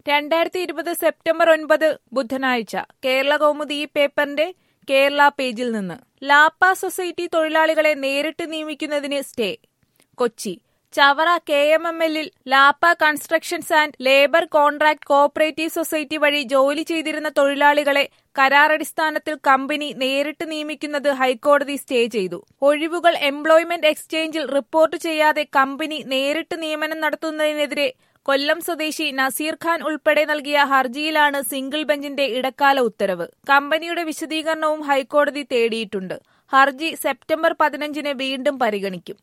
രണ്ടായിരത്തി ഇരുപത് സെപ്റ്റംബർ ഒൻപത് ബുധനാഴ്ച കേരള കൗമുദി ഈ പേപ്പറിന്റെ കേരള പേജിൽ നിന്ന് ലാപ്പ സൊസൈറ്റി തൊഴിലാളികളെ നേരിട്ട് നിയമിക്കുന്നതിന് stay Kochi Chavara K M M എല്ലിൽ ലാപ്പ constructions and labour contract cooperative society വഴി ജോലി ചെയ്തിരുന്ന തൊഴിലാളികളെ കരാറടിസ്ഥാനത്തിൽ കമ്പനി നേരിട്ട് നിയമിക്കുന്നത് ഹൈക്കോടതി സ്റ്റേ ചെയ്തു ഒഴിവുകൾ എംപ്ലോയ്മെന്റ് എക്സ്ചേഞ്ചിൽ റിപ്പോർട്ട് ചെയ്യാതെ കമ്പനി നേരിട്ട് നിയമനം നടത്തുന്നതിനെതിരെ കൊല്ലം സ്വദേശി നസീർ ഖാൻ ഉൾപ്പെടെ നൽകിയ ഹർജിയിലാണ് സിംഗിൾ ബെഞ്ചിന്റെ ഇടക്കാല ഉത്തരവ് കമ്പനിയുടെ വിശദീകരണവും ഹൈക്കോടതി തേടിയിട്ടുണ്ട് ഹർജി സെപ്റ്റംബർ പതിനഞ്ചിന് വീണ്ടും പരിഗണിക്കും